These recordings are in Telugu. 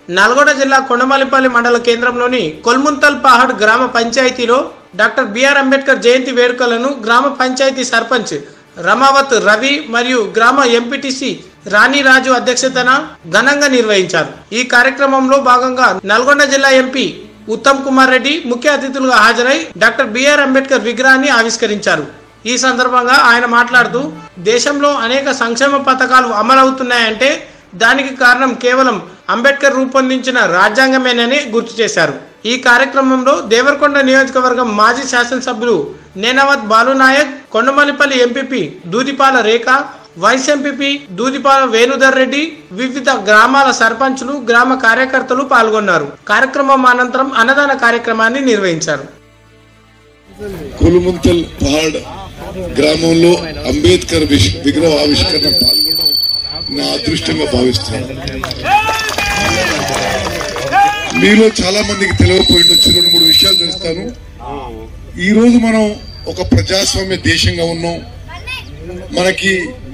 నల్గొండ జిల్లా కొండమల్లిపల్లి మండల కేంద్రంలోని కొల్ముంతల్ పహాడ్ గ్రామ పంచాయతీలో డాక్టర్ బిఆర్ అంబేద్కర్ జయంతి వేడుకలను గ్రామ పంచాయతీ సర్పంచ్ రమావత్ రవి మరియు గ్రామ ఎంపీటీసీ రాణిరాజు అధ్యక్షతన ఘనంగా నిర్వహించారు ఈ కార్యక్రమంలో భాగంగా నల్గొండ జిల్లా ఎంపీ ఉత్తమ్ కుమార్ రెడ్డి ముఖ్య అతిథులుగా హాజరై డాక్టర్ బిఆర్ అంబేద్కర్ విగ్రహాన్ని ఆవిష్కరించారు ఈ సందర్భంగా ఆయన మాట్లాడుతూ దేశంలో అనేక సంక్షేమ పథకాలు అమలవుతున్నాయంటే దానికి కారణం కేవలం అంబేద్కర్ రూపొందించిన రాజ్యాంగమేనని గుర్తు చేశారు ఈ కార్యక్రమంలో దేవరకొండ నియోజకవర్గం మాజీ శాసనసభ్యులు Nenavath Balu Naik Kondamallepally MPP Dudipala Rekha vice MPP Dudipala Venudhar Reddy వివిధ గ్రామాల సర్పంచులు గ్రామ కార్యకర్తలు పాల్గొన్నారు కార్యక్రమం అనంతరం అన్నదాన కార్యక్రమాన్ని నిర్వహించారు కులుముంతల్ పహాడ్ గ్రామంలో అంబేద్కర్ విష్- విగ్రహ ఆవిష్కరణ పాల్గొనడం నా అదృష్టంగా భావిస్తున్నాను మీలో చాలా మందికి తెలియకపోయి ఉండొచ్చు రెండు మూడు విషయాలు తెలుస్తాను ఈ రోజు మనం ఒక ప్రజాస్వామ్య దేశంగా ఉన్నాం మనకి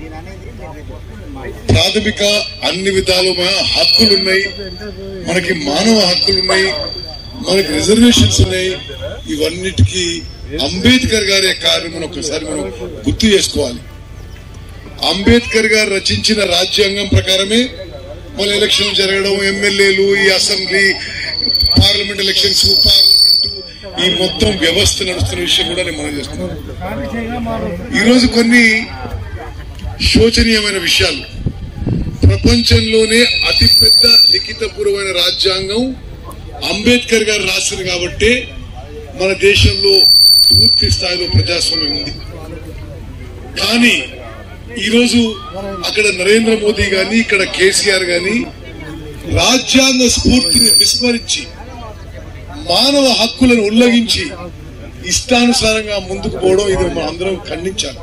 ప్రాథమిక అన్ని విధాలుగా హక్కులు ఉన్నాయి మనకి మానవ హక్కులు ఉన్నాయి మనకి రిజర్వేషన్స్ ఉన్నాయి ఇవన్నిటికీ అంబేద్కర్ గారి కార్యం మనం ఒకసారి మనం గుర్తు చేసుకోవాలి అంబేద్కర్ గారు రచించిన రాజ్యాంగం ప్రకారమే మన ఎలక్షన్ జరగడం ఎమ్మెల్యేలు ఈ అసెంబ్లీ పార్లమెంట్ ఎలక్షన్స్ పార్లమెంటు ఈ మొత్తం వ్యవస్థ నడుస్తున్న విషయం కూడా నేను మనం చేస్తున్నాను ఈరోజు కొన్ని శోచనీయమైన విషయాలు ప్రపంచంలోనే అతిపెద్ద లిఖితపూర్వమైన రాజ్యాంగం అంబేద్కర్ గారు రాసింది కాబట్టి మన దేశంలో పూర్తి స్థాయిలో ప్రజాస్వామ్యం ఉంది కానీ ఈరోజు అక్కడ నరేంద్ర మోదీ గాని ఇక్కడ కేసీఆర్ గాని రాజ్యాంగ స్ఫూర్తిని విస్మరించి మానవ హక్కులను ఉల్లంఘించి ఇష్టానుసారంగా ముందుకు పోవడం ఇది మనం అందరం ఖండించాలి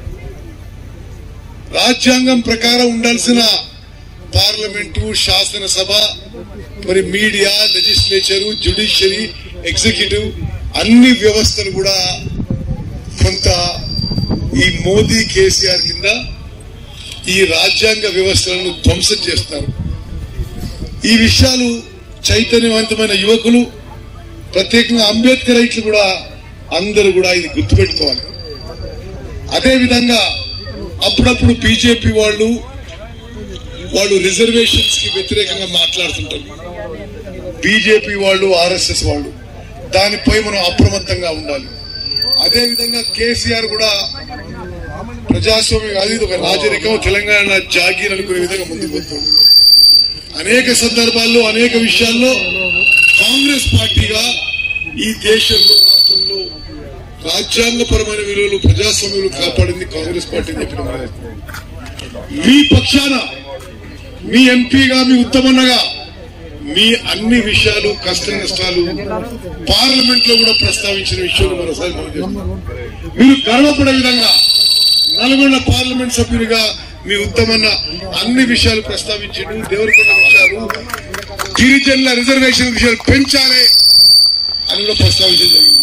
రాజ్యాంగం ప్రకారం ఉండాల్సిన పార్లమెంటు శాసనసభ మరి మీడియా లెజిస్లేచరు జ్యుడిషియరీ ఎగ్జిక్యూటివ్ అన్ని వ్యవస్థలు కూడా కొంత ఈ మోదీ కేసీఆర్ కింద ఈ రాజ్యాంగ వ్యవస్థలను ధ్వంసం చేస్తారు ఈ విషయాలు చైతన్యవంతమైన యువకులు ప్రత్యేకంగా అంబేద్కర్ రైట్లు కూడా అందరూ కూడా ఇది గుర్తుపెట్టుకోవాలి అదే విధంగా అప్పుడప్పుడు బీజేపీ వాళ్ళు వాళ్ళు రిజర్వేషన్స్ కి వ్యతిరేకంగా మాట్లాడుతుంటారు బీజేపీ వాళ్ళు ఆర్ఎస్ఎస్ వాళ్ళు దానిపై మనం అప్రమత్తంగా ఉండాలి అదే విధంగా కేసీఆర్ కూడా ప్రజాస్వామ్యం అది ఒక రాజరికం తెలంగాణ జాగీర్ అనుకునే విధంగా ముందుకు పోతుంది అనేక సందర్భాల్లో అనేక విషయాల్లో కాంగ్రెస్ పార్టీగా ఈ దేశంలో రాష్ట్రంలో రాజ్యాంగపరమైన విలువలు ప్రజాస్వామ్యాలు కాపాడింది కాంగ్రెస్ పార్టీ అని చెప్పిన మాట. మీ పక్షాన మీ ఎంపీగా మీ ఉత్తమన్నగా మీ అన్ని విషయాలు కష్ట నష్టాలు పార్లమెంట్ లో కూడా ప్రస్తావించిన విషయాలు మరోసారి మనం చేస్తున్నాం. మీరు గర్వపడే విధంగా నల్గొండ పార్లమెంట్ సభ్యునిగా మీ ఉత్తమన్న అన్ని విషయాలు ప్రస్తావించాడు దేవరకొండ విషయాలు గిరిజనుల రిజర్వేషన్ విషయాలు పెంచాలి అని కూడా ప్రస్తావించడం జరిగింది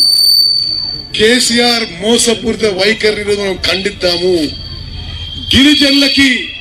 కేసీఆర్ మోసపూరిత వైఖరిని ఈరోజు మనం ఖండిద్దాము గిరిజనులకి